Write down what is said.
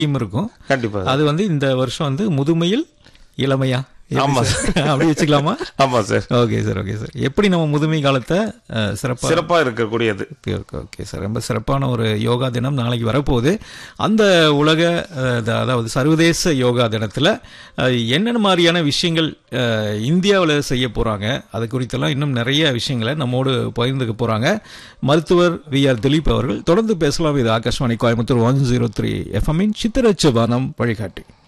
Theme இருக்கும் கண்டிப்பா அது வந்து இந்த வருஷம் வந்து முதுமையில் இளமையா எப்படி ஆமா சார்? அப்படி வச்சுக்கலாமா ஆமா sir okay sir okay sir எப்படி நம்ம முதுமை காலத்தை அஹ், சிறப்பா சிறப்பா இருக்கக்கூடியது இருக்கு ஓகே சார் ரொம்ப சிறப்பான ஒரு யோகா தினம் நாளைக்கு வரப்போகுது அந்த உலக அஹ், த- அதாவது சர்வதேச யோகா தினத்தில் என்னென்ன மாதிரியான விஷயங்கள் இந்தியாவில் செய்ய போகிறாங்க அது குறித்தெல்லாம் இன்னும் நிறைய விஷயங்களை நம்மோடு பகிர்ந்துக்க போகிறாங்க மருத்துவர் வி ஆர் திலீப் அவர்கள் தொடர்ந்து பேசலாம் இது Akashvani Coimbatore one zero three எஃப்எம்மின் சித்திரச்சு வானம் வழிகாட்டி